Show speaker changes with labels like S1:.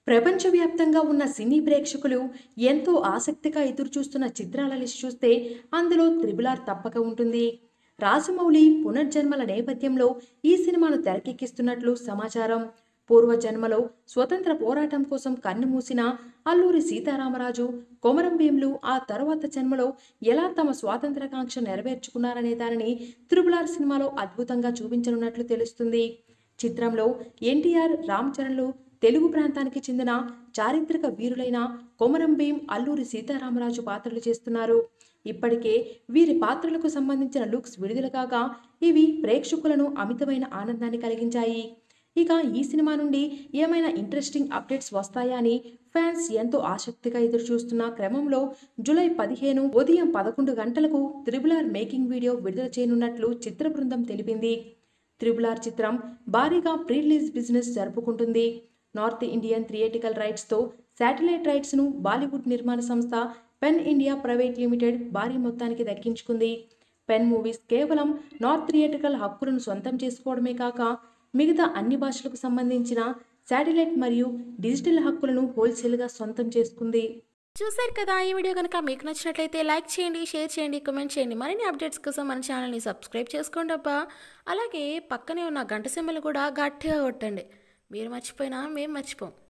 S1: ప్రపంచవ్యాప్తంగా ఉన్న సినీ ప్రేక్షకులు ఎంతో ఆసక్తిగా ఎదురుచూస్తున్న చిత్రాల లిస్ట్ చూస్తే అందులో త్రిబులార్ తప్పక ఉంటుంది రాజమౌళి పునర్జన్మల నేపథ్యంలో ఈ సినిమాను తెరకెక్కిస్తున్నట్లు సమాచారం పూర్వజన్మలో స్వతంత్ర పోరాటం కోసం కన్నుమూసిన అల్లూరి సీతారామరాజు కొమరం భీములు ఆ తరువాత జన్మలో ఎలా తమ స్వాతంత్రకాంక్ష నెరవేర్చుకున్నారనే దానిని త్రిబులార్ సినిమాలో అద్భుతంగా చూపించనున్నట్లు తెలుస్తుంది చిత్రంలో ఎన్టీఆర్ రామ్ చరణ్లు తెలుగు ప్రాంతానికి చెందిన చారిత్రక వీరులైన కొమరం భీం అల్లూరి సీతారామరాజు పాత్రలు చేస్తున్నారు ఇప్పటికే వీరి పాత్రలకు సంబంధించిన లుక్స్ విడుదల కాగా ఇవి ప్రేక్షకులను అమితమైన ఆనందాన్ని కలిగించాయి ఇక ఈ సినిమా నుండి ఏమైనా ఇంట్రెస్టింగ్ అప్డేట్స్ వస్తాయా అని ఫ్యాన్స్ ఎంతో ఆసక్తిగా ఎదురుచూస్తున్న క్రమంలో జూలై పదిహేను ఉదయం పదకొండు గంటలకు త్రిబులార్ మేకింగ్ వీడియో విడుదల చేయనున్నట్లు చిత్ర బృందం తెలిపింది త్రిబులార్ చిత్రం భారీగా ప్రీ రిలీజ్ బిజినెస్ జరుపుకుంటుంది నార్త్ ఇండియన్ థియేటికల్ రైట్స్తో శాటిలైట్ రైట్స్ను బాలీవుడ్ నిర్మాణ సంస్థ పెన్ ఇండియా ప్రైవేట్ లిమిటెడ్ భారీ మొత్తానికి దక్కించుకుంది పెన్ మూవీస్ కేవలం నార్త్ థియేటికల్ హక్కులను సొంతం చేసుకోవడమే కాక మిగతా అన్ని భాషలకు సంబంధించిన శాటిలైట్ మరియు డిజిటల్ హక్కులను హోల్సేల్గా సొంతం చేసుకుంది
S2: చూశారు కదా ఈ వీడియో కనుక మీకు నచ్చినట్లయితే లైక్ చేయండి షేర్ చేయండి కామెంట్ చేయండి మరిన్ని అప్డేట్స్ కోసం మన ఛానల్ని సబ్స్క్రైబ్ చేసుకోండి అబ్బా అలాగే పక్కనే ఉన్న గంట సింబల్ కూడా గట్టిగా కొట్టండి మీరు మర్చిపోయినా మేము మర్చిపోం